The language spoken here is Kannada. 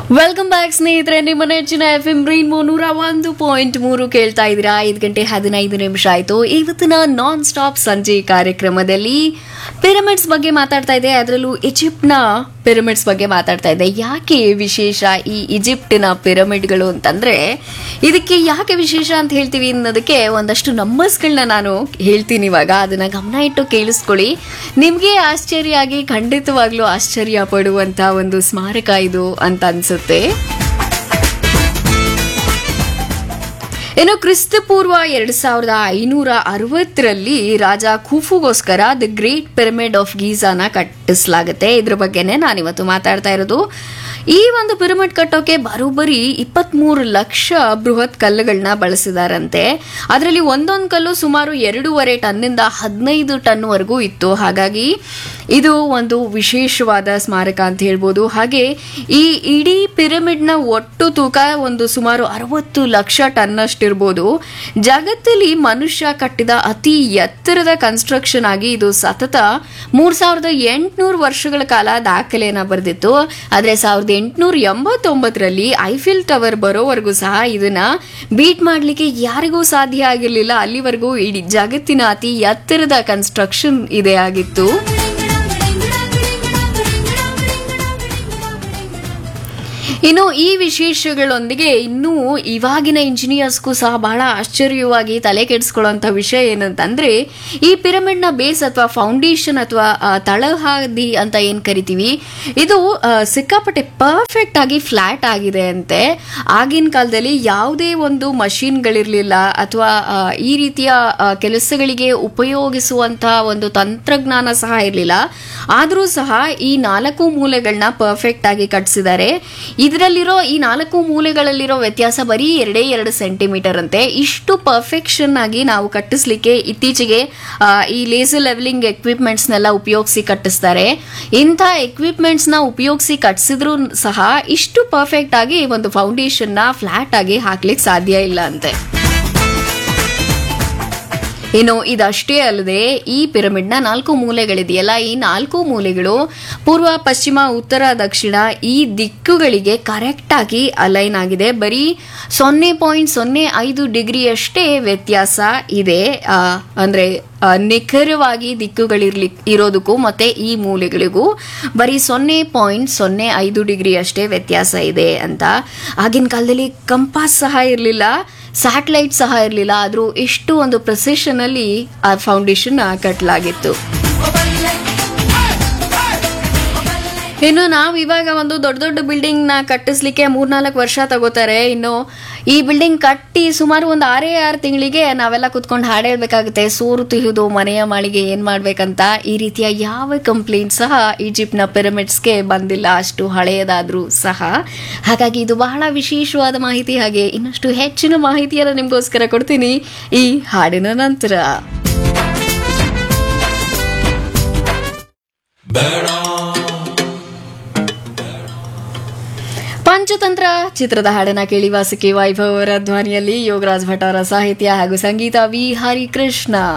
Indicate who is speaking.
Speaker 1: ವೆಲ್ಕಮ್ ಬ್ಯಾಕ್ ಸ್ನೇಹಿತರೆ ನಿಮ್ಮ ನೆಚ್ಚಿನ ಎಫ್ ಎಂ ರೈನ್ಬೋ ನೂರ ಒಂದು ಪಾಯಿಂಟ್ ಮೂರು ಕೇಳ್ತಾ ಇದ್ದೀರಾ ಐದು ಗಂಟೆ ಹದಿನೈದು ನಿಮಿಷ ಆಯಿತು ಇವತ್ತಿನ ನಾನ್ ಸ್ಟಾಪ್ ಸಂಜೆ ಕಾರ್ಯಕ್ರಮದಲ್ಲಿ ಪಿರಮಿಡ್ಸ್ ಬಗ್ಗೆ ಮಾತಾಡ್ತಾ ಇದೆ ಅದರಲ್ಲೂ ಈಜಿಪ್ಟ್ನ ಪಿರಮಿಡ್ಸ್ ಬಗ್ಗೆ ಮಾತಾಡ್ತಾ ಇದೆ ಯಾಕೆ ವಿಶೇಷ ಈ ಈಜಿಪ್ಟಿನ ಪಿರಮಿಡ್ಗಳು ಅಂತಂದ್ರೆ ಇದಕ್ಕೆ ಯಾಕೆ ವಿಶೇಷ ಅಂತ ಹೇಳ್ತೀವಿ ಅನ್ನೋದಕ್ಕೆ ಒಂದಷ್ಟು ನಂಬರ್ಸ್ಗಳನ್ನ ನಾನು ಹೇಳ್ತೀನಿ ಇವಾಗ ಅದನ್ನ ಗಮನ ಇಟ್ಟು ಕೇಳಿಸ್ಕೊಳ್ಳಿ ನಿಮಗೆ ಆಶ್ಚರ್ಯ ಆಗಿ ಖಂಡಿತವಾಗ್ಲೂ ಆಶ್ಚರ್ಯ ಪಡುವಂತ ಒಂದು ಸ್ಮಾರಕ ಇದು ಅಂತ ಅನ್ಸುತ್ತೆ ಇನ್ನು ಕ್ರಿಸ್ತ ಪೂರ್ವ ಎರಡ್ ಸಾವಿರದ ಐನೂರ ಅರವತ್ತರಲ್ಲಿ ರಾಜ ಖೂಫುಗೋಸ್ಕರ ದ ಗ್ರೇಟ್ ಪಿರಮಿಡ್ ಆಫ್ ಗೀಜಾನ ಕಟ್ಟಿಸಲಾಗುತ್ತೆ ಇದ್ರ ಬಗ್ಗೆನೆ ನಾನಿವತ್ತು ಮಾತಾಡ್ತಾ ಇರೋದು ಈ ಒಂದು ಪಿರಮಿಡ್ ಕಟ್ಟೋಕೆ ಬರೋಬ್ಬರಿ ಇಪ್ಪತ್ಮೂರು ಲಕ್ಷ ಬೃಹತ್ ಕಲ್ಲುಗಳನ್ನ ಬಳಸಿದಾರಂತೆ ಅದರಲ್ಲಿ ಒಂದೊಂದು ಕಲ್ಲು ಸುಮಾರು ಎರಡೂವರೆ ಟನ್ನಿಂದ ಹದಿನೈದು ಟನ್ವರೆಗೂ ಇತ್ತು ಹಾಗಾಗಿ ಇದು ಒಂದು ವಿಶೇಷವಾದ ಸ್ಮಾರಕ ಅಂತ ಹೇಳ್ಬೋದು ಹಾಗೆ ಈ ಇಡೀ ಪಿರಮಿಡ್ನ ಒಟ್ಟು ತೂಕ ಒಂದು ಸುಮಾರು ಅರವತ್ತು ಲಕ್ಷ ಟನ್ನಷ್ಟಿರ್ಬೋದು ಜಗತ್ತಲ್ಲಿ ಮನುಷ್ಯ ಕಟ್ಟಿದ ಅತಿ ಎತ್ತರದ ಕನ್ಸ್ಟ್ರಕ್ಷನ್ ಆಗಿ ಇದು ಸತತ ಮೂರ್ ಸಾವಿರದ ಎಂಟುನೂರು ವರ್ಷಗಳ ಕಾಲ ದಾಖಲೆಯನ್ನ ಬರೆದಿತ್ತು ಆದ್ರೆ ಸಾವಿರದ ಎಂಟುನೂರ ಎಂಬತ್ತೊಂಬತ್ತರಲ್ಲಿ ಐಫಿಲ್ ಟವರ್ ಬರೋವರೆಗೂ ಸಹ ಇದನ್ನ ಬೀಟ್ ಮಾಡ್ಲಿಕ್ಕೆ ಯಾರಿಗೂ ಸಾಧ್ಯ ಆಗಿರ್ಲಿಲ್ಲ ಅಲ್ಲಿವರೆಗೂ ಇಡೀ ಜಗತ್ತಿನ ಅತಿ ಎತ್ತರದ ಕನ್ಸ್ಟ್ರಕ್ಷನ್ ಇದೆ ಆಗಿತ್ತು ಇನ್ನು ಈ ವಿಶೇಷಗಳೊಂದಿಗೆ ಇನ್ನೂ ಇವಾಗಿನ ಇಂಜಿನಿಯರ್ಸ್ಗೂ ಸಹ ಬಹಳ ಆಶ್ಚರ್ಯವಾಗಿ ತಲೆ ಕೆಡಿಸ್ಕೊಳ್ಳುವಂತ ವಿಷಯ ಏನಂತಂದ್ರೆ ಈ ಪಿರಮಿಡ್ ನ ಬೇಸ್ ಅಥವಾ ಫೌಂಡೇಶನ್ ಅಥವಾ ಆ, ತಳಹಾದಿ ಅಂತ ಏನ್ ಕರಿತೀವಿ ಇದು ಆ, ಸಿಕ್ಕಾಪಟ್ಟೆ ಪರ್ಫೆಕ್ಟ್ ಆಗಿ ಫ್ಲಾಟ್ ಆಗಿದೆ ಅಂತೆ ಆಗಿನ ಕಾಲದಲ್ಲಿ ಯಾವುದೇ ಒಂದು ಮಷಿನ್ಗಳಿರ್ಲಿಲ್ಲ ಅಥವಾ ಆ, ಈ ರೀತಿಯ ಆ, ಕೆಲಸಗಳಿಗೆ ಉಪಯೋಗಿಸುವಂತಹ ಒಂದು ತಂತ್ರಜ್ಞಾನ ಸಹ ಇರಲಿಲ್ಲ ಆದರೂ ಸಹ ಈ ನಾಲ್ಕು ಮೂಲೆಗಳನ್ನ ಪರ್ಫೆಕ್ಟ್ ಆಗಿ ಕಟ್ಸಿದ್ದಾರೆ ಇದರಲ್ಲಿರೋ ಈ ನಾಲ್ಕು ಮೂಲೆಗಳಲ್ಲಿರೋ ವ್ಯತ್ಯಾಸ ಬರೀ ಎರಡೇ ಎರಡು ಸೆಂಟಿಮೀಟರ್ ಅಂತೆ ಇಷ್ಟು ಪರ್ಫೆಕ್ಷನ್ ಆಗಿ ನಾವು ಕಟ್ಟಿಸ್ಲಿಕ್ಕೆ ಇತ್ತೀಚೆಗೆ ಆ, ಈ ಲೇಸರ್ ಲೆವೆಲಿಂಗ್ ಎಕ್ವಿಪ್ಮೆಂಟ್ಸ್ನೆಲ್ಲ ಉಪಯೋಗಿಸಿ ಕಟ್ಟಿಸ್ತಾರೆ ಇಂಥ ಎಕ್ವಿಪ್ಮೆಂಟ್ಸ್ನ ಉಪಯೋಗಿಸಿ ಕಟ್ಸಿದ್ರು ಸಹ ಇಷ್ಟು ಪರ್ಫೆಕ್ಟ್ ಆಗಿ ಒಂದು ಫೌಂಡೇಶನ್ನ ಫ್ಲಾಟ್ ಆಗಿ ಹಾಕ್ಲಿಕ್ಕೆ ಸಾಧ್ಯ ಇಲ್ಲ ಅಂತೆ ಇನ್ನು ಇದಷ್ಟೇ ಅಲ್ಲದೆ ಈ ಪಿರಮಿಡ್ನ ನಾಲ್ಕು ಮೂಲೆಗಳಿದೆಯಲ್ಲ ಈ ನಾಲ್ಕು ಮೂಲೆಗಳು ಪೂರ್ವ ಪಶ್ಚಿಮ ಉತ್ತರ ದಕ್ಷಿಣ ಈ ದಿಕ್ಕುಗಳಿಗೆ ಕರೆಕ್ಟ್ ಆಗಿ ಅಲೈನ್ ಆಗಿದೆ ಬರೀ ಸೊನ್ನೆ ಪಾಯಿಂಟ್ ಸೊನ್ನೆ ಐದು ಡಿಗ್ರಿಯಷ್ಟೇ ವ್ಯತ್ಯಾಸ ಇದೆ ಆ, ಅಂದ್ರೆ ಆ, ನಿಖರವಾಗಿ ದಿಕ್ಕುಗಳಿರ್ಲಿ ಇರೋದಕ್ಕೂ ಮತ್ತೆ ಈ ಮೂಲೆಗಳಿಗೂ ಬರೀ ಸೊನ್ನೆ ಪಾಯಿಂಟ್ ಸೊನ್ನೆ ಐದು ಡಿಗ್ರಿ ಅಷ್ಟೇ ವ್ಯತ್ಯಾಸ ಇದೆ ಅಂತ ಆಗಿನ ಕಾಲದಲ್ಲಿ ಕಂಪಾಸ್ ಸಹ ಇರಲಿಲ್ಲ ಸ್ಯಾಟಲೈಟ್ ಸಹ ಇರಲಿಲ್ಲ ಆದರೂ ಎಷ್ಟು ಒಂದು ಪ್ರೆಸಿಷನ್ ಅಲ್ಲಿ ಆ ಫೌಂಡೇಶನ್ ಕಟ್ಟಲಾಗಿತ್ತು ಇನ್ನು ನಾವು ಇವಾಗ ಒಂದು ದೊಡ್ಡ ದೊಡ್ಡ ಬಿಲ್ಡಿಂಗ್ ನ ಕಟ್ಟಿಸ್ಲಿಕ್ಕೆ ಮೂರ್ನಾಲ್ಕು ವರ್ಷ ತಗೋತಾರೆ ಇನ್ನು ಈ ಬಿಲ್ಡಿಂಗ್ ಕಟ್ಟಿ ಸುಮಾರು ಒಂದು ಆರೇ ಆರು ತಿಂಗಳಿಗೆ ನಾವೆಲ್ಲ ಕುತ್ಕೊಂಡು ಹಾಡು ಹೇಳ್ಬೇಕಾಗುತ್ತೆ ಸೋರು ತಿಹುದು ಮನೆಯ ಮಾಳಿಗೆ ಏನ್ ಮಾಡ್ಬೇಕಂತ ಈ ರೀತಿಯ ಯಾವ ಕಂಪ್ಲೇಂಟ್ ಸಹ ಈಜಿಪ್ಟ್ನ ಪಿರಮಿಡ್ಸ್ಗೆ ಬಂದಿಲ್ಲ ಅಷ್ಟು ಹಳೆಯದಾದ್ರೂ ಸಹ ಹಾಗಾಗಿ ಇದು ಬಹಳ ವಿಶೇಷವಾದ ಮಾಹಿತಿ ಹಾಗೆ ಇನ್ನಷ್ಟು ಹೆಚ್ಚಿನ ಮಾಹಿತಿಯನ್ನು ನಿಮ್ಗೋಸ್ಕರ ಕೊಡ್ತೀನಿ ಈ ಹಾಡಿನ ನಂತರ ಪಂಚತಂತ್ರ ಚಿತ್ರದ ಹಾಡನ್ನ ಕೇಳಿ ವಾಸುಕಿ ವೈಭವ್ ಅವರ ಧ್ವನಿಯಲ್ಲಿ ಯೋಗರಾಜ್ ಭಟ್ ಅವರ ಸಾಹಿತ್ಯ ಹಾಗೂ ಸಂಗೀತ ವಿ ಹರಿಕೃಷ್ಣ